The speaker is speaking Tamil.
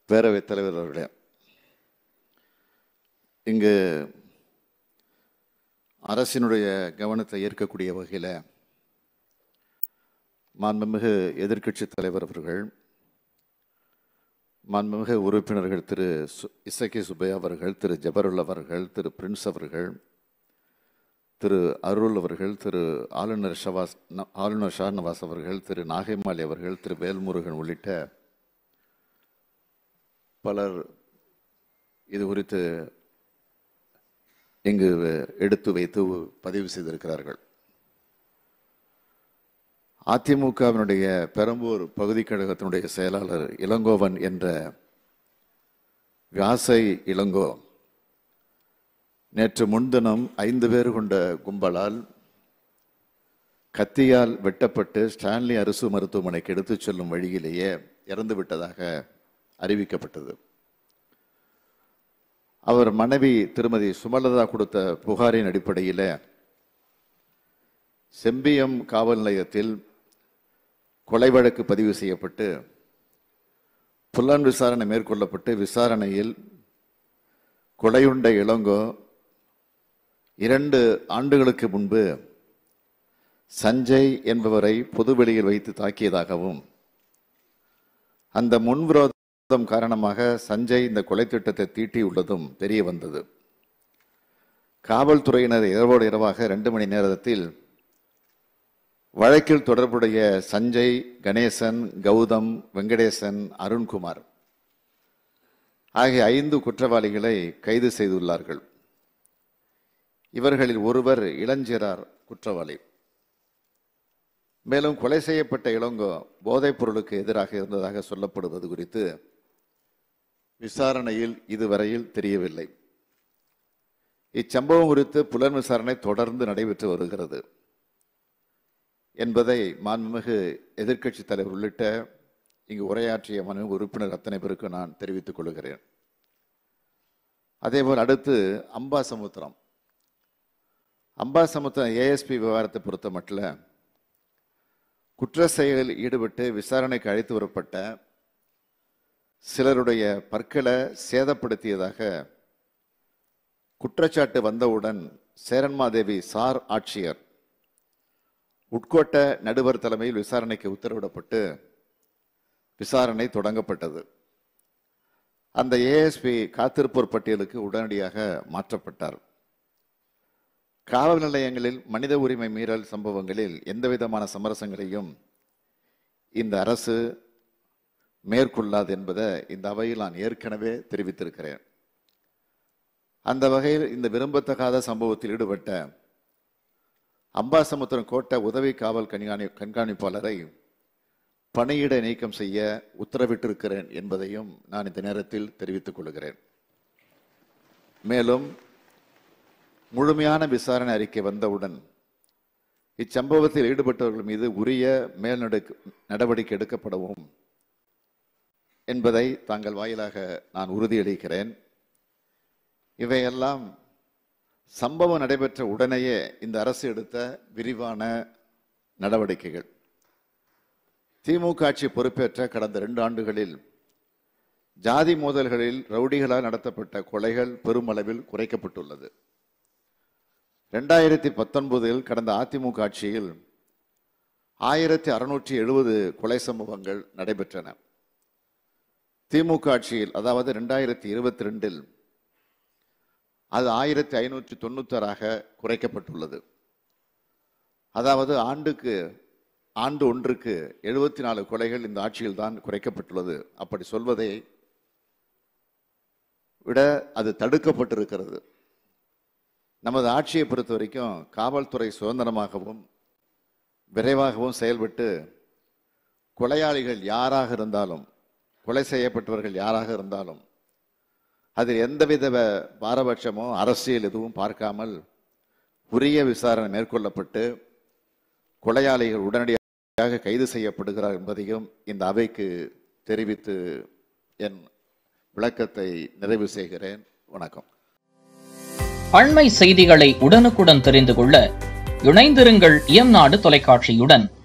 பேரவைத் தலைவர் அவர்களே இங்கு அரசினுடைய கவனத்தை ஈர்க்கக்கூடிய வகையில் மாண்புமிகு எதிர்க்கட்சித் தலைவர் அவர்கள் மாண்புமிகு உறுப்பினர்கள் திரு சு இசக்கி சுப்பையா அவர்கள் திரு ஜபருல் அவர்கள் திரு பிரின்ஸ் அவர்கள் திரு அருள் அவர்கள் திரு ஆளுநர் ஷவாஸ் ந- ஆளுநர் ஷா நவாஸ் அவர்கள் திரு நாகைமாலி அவர்கள் திரு வேல்முருகன் உள்ளிட்ட பலர் இது குறித்து இங்கு எடுத்து வைத்து பதிவு செய்திருக்கிறார்கள் அதிமுகவினுடைய பெரம்பூர் பகுதி கழகத்தினுடைய செயலாளர் இளங்கோவன் என்ற வியாசை இளங்கோ நேற்று முன்தினம் ஐந்து பேர் கொண்ட கும்பலால் கத்தியால் வெட்டப்பட்டு ஸ்டான்லி அரசு மருத்துவமனைக்கு எடுத்துச் செல்லும் வழியிலேயே இறந்து விட்டதாக அறிவிக்கப்பட்டது அவர் மனைவி திருமதி சுமலதா கொடுத்த புகாரின் அடிப்படையில் செம்பியம் காவல் நிலையத்தில் கொலை வழக்கு பதிவு செய்யப்பட்டு புலன் விசாரணை மேற்கொள்ளப்பட்டு விசாரணையில் கொலையுண்ட இளங்கோ இரண்டு ஆண்டுகளுக்கு முன்பு சஞ்சய் என்பவரை பொதுவெளியில் வைத்து தாக்கியதாகவும் அந்த முன்விரோதம் காரணமாக சஞ்சய் இந்த கொலை திட்டத்தை தீட்டியுள்ளதும் தெரிய வந்தது காவல்துறையினர் இரவோடு இரவாக ரெண்டு மணி நேரத்தில் வழக்கில் தொடர்புடைய சஞ்சய் கணேசன் கௌதம் வெங்கடேசன் அருண்குமார் ஆகிய ஐந்து குற்றவாளிகளை கைது செய்துள்ளார்கள் இவர்களில் ஒருவர் இளஞ்சிறார் குற்றவாளி மேலும் கொலை செய்யப்பட்ட இளங்கோ போதைப் பொருளுக்கு எதிராக இருந்ததாக சொல்லப்படுவது குறித்து விசாரணையில் இதுவரையில் தெரியவில்லை இச்சம்பவம் குறித்து புலன் விசாரணை தொடர்ந்து நடைபெற்று வருகிறது என்பதை மாண்புமிகு எதிர்க்கட்சி தலைவர் உள்ளிட்ட இங்கு உரையாற்றிய மனு உறுப்பினர் அத்தனை பேருக்கு நான் தெரிவித்துக் கொள்கிறேன் அதேபோல் அடுத்து அம்பாசமுத்திரம் அம்பாசமுத்திரம் ஏஎஸ்பி விவகாரத்தை பொறுத்த மட்டும் குற்ற செயலில் ஈடுபட்டு விசாரணைக்கு அழைத்து வரப்பட்ட சிலருடைய பற்களை சேதப்படுத்தியதாக குற்றச்சாட்டு வந்தவுடன் சேரன்மாதேவி சார் ஆட்சியர் உட்கோட்ட நடுவர் தலைமையில் விசாரணைக்கு உத்தரவிடப்பட்டு விசாரணை தொடங்கப்பட்டது அந்த ஏஎஸ்பி காத்திருப்போர் பட்டியலுக்கு உடனடியாக மாற்றப்பட்டார் காவல் நிலையங்களில் மனித உரிமை மீறல் சம்பவங்களில் எந்தவிதமான சமரசங்களையும் இந்த அரசு மேற்கொள்ளாது என்பதை இந்த அவையில் நான் ஏற்கனவே தெரிவித்திருக்கிறேன் அந்த வகையில் இந்த விரும்பத்தகாத சம்பவத்தில் ஈடுபட்ட அம்பாசமுத்திரம் கோட்ட உதவி காவல் கண்காணி கண்காணிப்பாளரை பணியிட நீக்கம் செய்ய உத்தரவிட்டிருக்கிறேன் என்பதையும் நான் இந்த நேரத்தில் தெரிவித்துக் கொள்கிறேன் மேலும் முழுமையான விசாரணை அறிக்கை வந்தவுடன் இச்சம்பவத்தில் ஈடுபட்டவர்கள் மீது உரிய மேல் நடவடிக்கை எடுக்கப்படவும் என்பதை தாங்கள் வாயிலாக நான் உறுதியளிக்கிறேன் இவையெல்லாம் சம்பவம் நடைபெற்ற உடனேயே இந்த அரசு எடுத்த விரிவான நடவடிக்கைகள் திமுக ஆட்சி பொறுப்பேற்ற கடந்த ரெண்டு ஆண்டுகளில் ஜாதி மோதல்களில் ரவுடிகளால் நடத்தப்பட்ட கொலைகள் பெருமளவில் குறைக்கப்பட்டுள்ளது ரெண்டாயிரத்தி பத்தொன்பதில் கடந்த அதிமுக ஆட்சியில் ஆயிரத்தி அறுநூற்றி எழுபது கொலை சம்பவங்கள் நடைபெற்றன திமுக ஆட்சியில் அதாவது ரெண்டாயிரத்தி இருபத்தி ரெண்டில் அது ஆயிரத்தி ஐநூற்றி தொண்ணூத்தாறாக குறைக்கப்பட்டுள்ளது அதாவது ஆண்டுக்கு ஆண்டு ஒன்றுக்கு எழுபத்தி நாலு கொலைகள் இந்த ஆட்சியில் தான் குறைக்கப்பட்டுள்ளது அப்படி சொல்வதை விட அது தடுக்கப்பட்டிருக்கிறது நமது ஆட்சியை பொறுத்த வரைக்கும் காவல்துறை சுதந்திரமாகவும் விரைவாகவும் செயல்பட்டு கொலையாளிகள் யாராக இருந்தாலும் கொலை செய்யப்பட்டவர்கள் யாராக இருந்தாலும் அதில் எந்தவித வ- பாரபட்சமோ அரசியல் எதுவும் பார்க்காமல் உரிய விசாரணை மேற்கொள்ளப்பட்டு கொலையாளிகள் உடனடியாக கைது செய்யப்படுகிறார் என்பதையும் இந்த அவைக்கு தெரிவித்து என் விளக்கத்தை நிறைவு செய்கிறேன் வணக்கம் அண்மை செய்திகளை உடனுக்குடன் தெரிந்து கொள்ள இணைந்திருங்கள் இயம்நாடு தொலைக்காட்சியுடன்